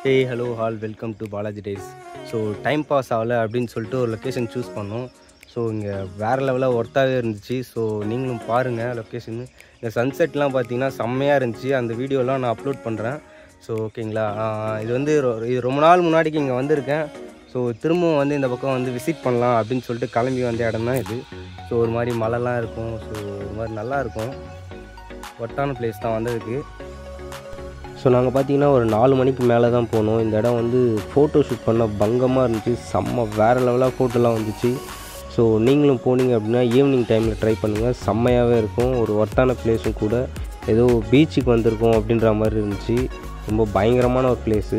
hey hello all welcome to Balaji days so time pass ஆகலை அப்படின்னு சொல்லிட்டு ஒரு லொக்கேஷன் சூஸ் பண்ணோம் ஸோ இங்கே வேறு லெவலாக ஒர்த்தாகவே இருந்துச்சு ஸோ நீங்களும் பாருங்கள் லொக்கேஷன் இந்த சன்செட்லாம் பார்த்தீங்கன்னா செம்மையாக இருந்துச்சு அந்த வீடியோலாம் நான் அப்லோட் பண்ணுறேன் ஸோ ஓகேங்களா ஆஹ் இது வந்து ரொ- இது ரொம்ப நாள் முன்னாடிக்கு இங்கே வந்திருக்கேன் ஸோ திரும்பவும் வந்து இந்த பக்கம் வந்து விசிட் பண்ணலாம் அப்படின்னு சொல்லிட்டு கிளம்பி வந்த இடம் தான் இது ஸோ ஒரு மாதிரி மழைலாம் இருக்கும் ஸோ ஒரு மாதிரி நல்லா இருக்கும் ஒட்டான பிளேஸ் தான் வந்ததுக்கு ஸோ நாங்கள் பார்த்தீங்கன்னா ஒரு நாலு மணிக்கு மேலே தான் போனோம் இந்த இடம் வந்து ஃபோட்டோ ஷூட் பண்ண பங்கமாக இருந்துச்சு செம்ம வேறு லெவலாக ஃபோட்டோலாம் வந்துச்சு ஸோ நீங்களும் போனீங்க அப்படின்னா ஈவினிங் டைமில் ட்ரை பண்ணுங்கள் செம்மையாகவே இருக்கும் ஒரு ஒர்த்தான பிளேஸும் கூட ஏதோ பீச்சுக்கு வந்திருக்கோம் அப்படின்ற மாதிரி இருந்துச்சு ரொம்ப பயங்கரமான ஒரு பிளேஸு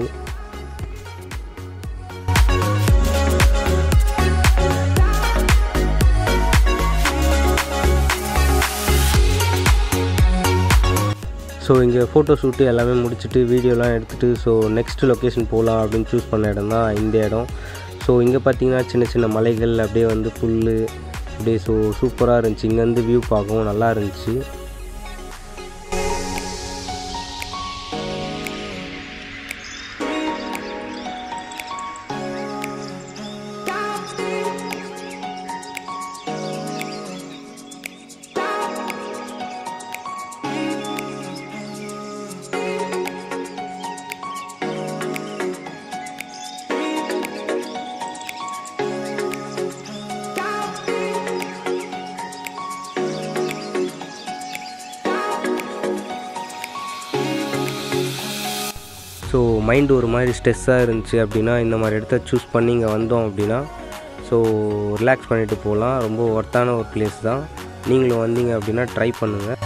ஸோ இங்கே ஃபோட்டோ ஷூட்டு எல்லாமே முடிச்சுட்டு வீடியோலாம் எடுத்துகிட்டு ஸோ நெக்ஸ்ட் லொக்கேஷன் போகலாம் அப்படின்னு சூஸ் பண்ண இடம் தான் இந்த இடம் ஸோ இங்கே பார்த்தீங்கன்னா சின்ன சின்ன மலைகள் அப்படியே வந்து புல் அப்படியே ஸோ சூப்பராக இருந்துச்சு இங்கேருந்து வியூ பார்க்கவும் நல்லா இருந்துச்சு ஸோ மைண்டு ஒரு மாதிரி ஸ்ட்ரெஸ்ஸாக இருந்துச்சு அப்படின்னா இந்த மாதிரி இடத்த சூஸ் பண்ணி இங்கே வந்தோம் அப்படின்னா ஸோ ரிலாக்ஸ் பண்ணிட்டு போகலாம் ரொம்ப ஒர்த்தான ஒரு பிளேஸ் தான் நீங்களும் வந்தீங்க அப்படின்னா ட்ரை பண்ணுங்கள்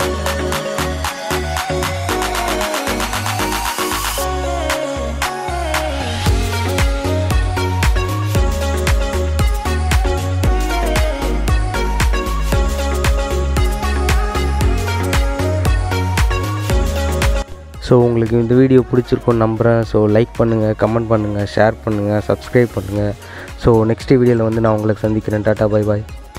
ஸோ உங்களுக்கு இந்த வீடியோ பிடிச்சிருக்கும்னு நம்புகிறேன் ஸோ லைக் பண்ணுங்கள் கமெண்ட் பண்ணுங்கள் ஷேர் பண்ணுங்கள் சப்ஸ்கிரைப் பண்ணுங்கள் ஸோ நெக்ஸ்ட் வீடியோவில் வந்து நான் உங்களுக்கு சந்திக்கிறேன் டாட்டா பை பாய்